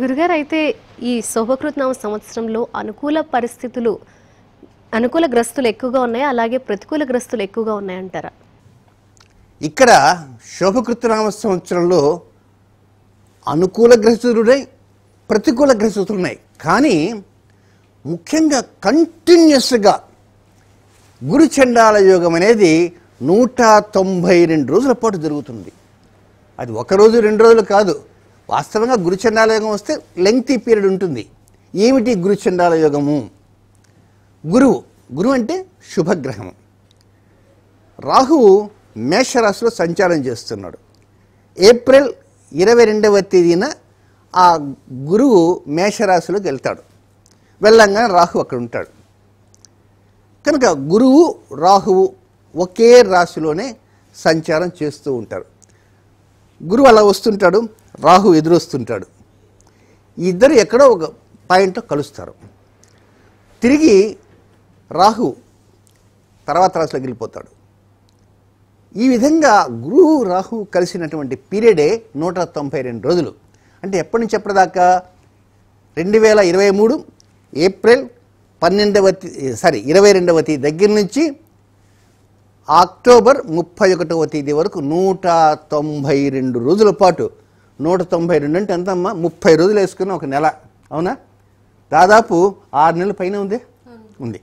గురుగారు అయితే ఈ శోభకృతనామ సంవత్సరంలో అనుకూల పరిస్థితులు అనుకూల గ్రస్తులు ఎక్కువగా ఉన్నాయి అలాగే ప్రతికూల గ్రస్తులు ఎక్కువగా ఉన్నాయంటారా ఇక్కడ శోభకృతనామ సంవత్సరంలో అనుకూల గ్రస్తులున్నాయి ప్రతికూల గ్రస్తులు ఉన్నాయి కానీ ముఖ్యంగా కంటిన్యూస్గా గురు చండాల యోగం అనేది నూట తొంభై రెండు రోజుల పాటు జరుగుతుంది అది ఒక రోజు రెండు రోజులు కాదు వాస్తవంగా గురు చండాల యోగం వస్తే లెంగ్తీ పీరియడ్ ఉంటుంది ఏమిటి గురు చండాల యోగము గురువు గురువు అంటే శుభగ్రహము రాహువు మేషరాశిలో సంచారం చేస్తున్నాడు ఏప్రిల్ ఇరవై రెండవ తేదీన ఆ గురువు మేషరాశిలోకి వెళ్తాడు వెళ్ళంగానే రాహు అక్కడ ఉంటాడు కనుక గురువు రాహువు ఒకే రాశిలోనే సంచారం చేస్తూ ఉంటారు గురువు అలా వస్తుంటాడు రాహు ఎదురొస్తుంటాడు ఈ ఇద్దరు ఎక్కడో ఒక పాయింట్లో కలుస్తారు తిరిగి రాహు తర్వాత రాశిలోకి వెళ్ళిపోతాడు ఈ విధంగా గురువు రాహు కలిసినటువంటి పీరియడే నూట తొంభై రెండు రోజులు అంటే ఎప్పటి నుంచి ఎప్పటిదాకా రెండు వేల ఇరవై మూడు ఏప్రిల్ పన్నెండవ తే- సారీ ఇరవై రెండవ తేదీ దగ్గర నుంచి అక్టోబర్ ముప్పై ఒకటవ తేదీ వరకు నూట తొంభై రెండు రోజుల పాటు నూట తొంభై రెండు అంటే ఎంతమ్మా ముప్పై రోజులు వేసుకున్న ఒక నెల అవునా దాదాపు ఆరు నెలల పైన ఉంది ఉంది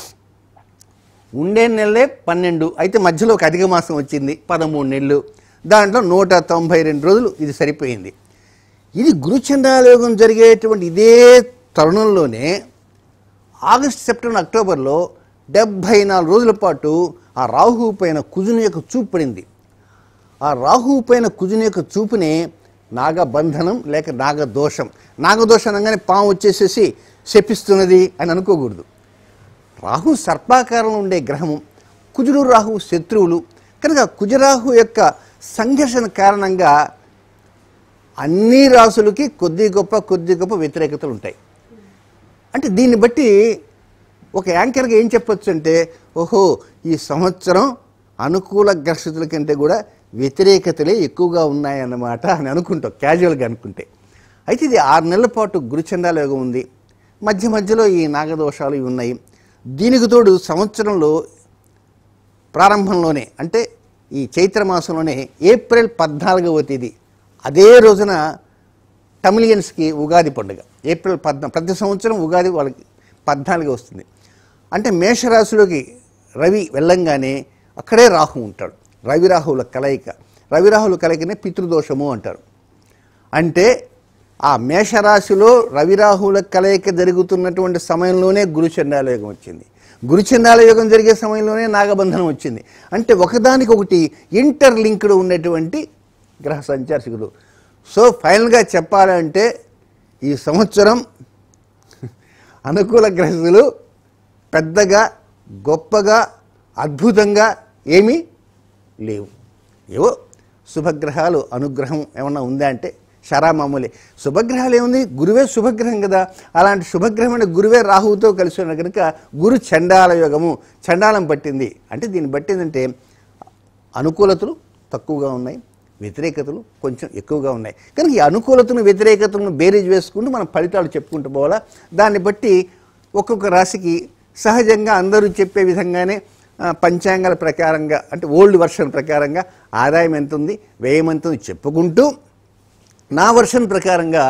ఉండే నెలలే పన్నెండు అయితే మధ్యలో ఒక అధిక మాసం వచ్చింది పదమూడు నెలలు దాంట్లో నూట తొంభై రెండు రోజులు ఇది సరిపోయింది ఇది గురుచంద్రాయోగం జరిగేటువంటి ఇదే తరుణంలోనే ఆగస్ట్ సెప్టెంబర్ అక్టోబర్లో డెబ్భై నాలుగు రోజుల పాటు ఆ రాహువు పైన కుజుని యొక్క చూపు పడింది ఆ రాహువు పైన కుజుని యొక్క చూపునే నాగబంధనం లేక నాగదోషం నాగదోషం అనగానే పాము వచ్చేసేసి శపిస్తున్నది అని అనుకోకూడదు రాహు సర్పాకారంలో ఉండే గ్రహము కుజుడు రాహు శత్రువులు కనుక కుజరాహు యొక్క సంఘర్షణ కారణంగా అన్ని రాసులకి కొద్ది గొప్ప కొద్ది గొప్ప వ్యతిరేకతలు ఉంటాయి అంటే దీన్ని బట్టి ఒక యాంకర్గా ఏం చెప్పొచ్చు అంటే ఓహో ఈ సంవత్సరం అనుకూల గ్రస్తుల కంటే కూడా వ్యతిరేకతలే ఎక్కువగా ఉన్నాయన్నమాట అని అనుకుంటాం క్యాజువల్గా అనుకుంటే అయితే ఇది ఆరు నెలల పాటు గురుచండాల యోగం ఉంది మధ్య మధ్యలో ఈ నాగదోషాలు ఇవి ఉన్నాయి దీనికి తోడు సంవత్సరంలో ప్రారంభంలోనే అంటే ఈ చైత్ర మాసంలోనే ఏప్రిల్ పద్నాలుగవ తేదీ అదే రోజున తమిళియన్స్కి ఉగాది పండుగ ఏప్రిల్ పద్నా ప్రతి సంవత్సరం ఉగాది వాళ్ళకి పద్నాలుగు వస్తుంది అంటే మేషరాశిలోకి రవి వెళ్ళంగానే అక్కడే రాహు ఉంటాడు రవి రాహువుల కలయిక రవి రాహువుల కలయికనే పితృదోషము అంటారు అంటే ఆ మేషరాశిలో రవిరాహుల కలయిక జరుగుతున్నటువంటి సమయంలోనే గురుచండాల యోగం వచ్చింది గురుచండాల యోగం జరిగే సమయంలోనే నాగబంధనం వచ్చింది అంటే ఒకదానికి ఒకటి ఇంటర్ లింక్డ్ ఉన్నటువంటి గ్రహ సంచారకులు సో ఫైనల్గా చెప్పాలంటే ఈ సంవత్సరం అనుకూల గ్రహస్తులు పెద్దగా గొప్పగా అద్భుతంగా ఏమీ లేవు ఏవో శుభగ్రహాలు అనుగ్రహం ఏమన్నా ఉందా అంటే షరా మామూలే శుభగ్రహాలు ఏముంది గురువే శుభగ్రహం కదా అలాంటి శుభగ్రహమైన గురువే రాహువుతో కలిసి ఉన్న కనుక గురు చండాల యోగము చండాలం పట్టింది అంటే దీన్ని బట్టిందంటే అనుకూలతలు తక్కువగా ఉన్నాయి వ్యతిరేకతలు కొంచెం ఎక్కువగా ఉన్నాయి కనుక ఈ అనుకూలతను వ్యతిరేకతలను బేరీజ్ వేసుకుంటూ మనం ఫలితాలు చెప్పుకుంటూ పోవాలా దాన్ని బట్టి ఒక్కొక్క రాశికి సహజంగా అందరూ చెప్పే విధంగానే ఆ, పంచాంగాల ప్రకారంగా అంటే ఓల్డ్ వర్షన్ ప్రకారంగా ఆదాయం ఎంత ఉంది వ్యయం ఎంత ఉంది చెప్పుకుంటూ నా వర్షన్ ప్రకారంగా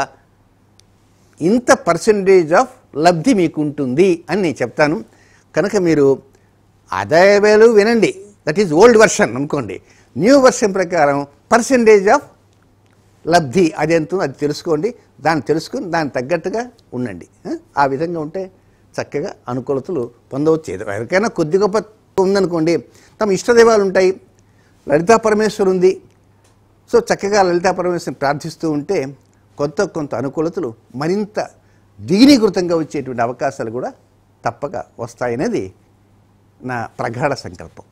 ఇంత పర్సంటేజ్ ఆఫ్ లబ్ధి మీకు ఉంటుంది అని నేను చెప్తాను కనుక మీరు ఆదాయ వేలు వినండి దట్ ఈజ్ ఓల్డ్ వర్షన్ అనుకోండి న్యూ వర్షన్ ప్రకారం పర్సంటేజ్ ఆఫ్ లబ్ధి అది ఎంత ఉందో అది తెలుసుకోండి దాన్ని తెలుసుకుని దానికి తగ్గట్టుగా ఉండండి ఆ? ఆ విధంగా ఉంటే చక్కగా అనుకూలతలు పొందవచ్చు ఏదో ఎవరికైనా కొద్ది గొప్ప ఉందనుకోండి తమ ఇష్టదైవాలు ఉంటాయి లలితా పరమేశ్వరు ఉంది సో చక్కగా లలితా పరమేశ్వరిని ప్రార్థిస్తూ ఉంటే కొంత కొంత అనుకూలతలు మరింత దిగినీకృతంగా వచ్చేటువంటి అవకాశాలు కూడా తప్పక వస్తాయనేది నా ప్రగాఢ సంకల్పం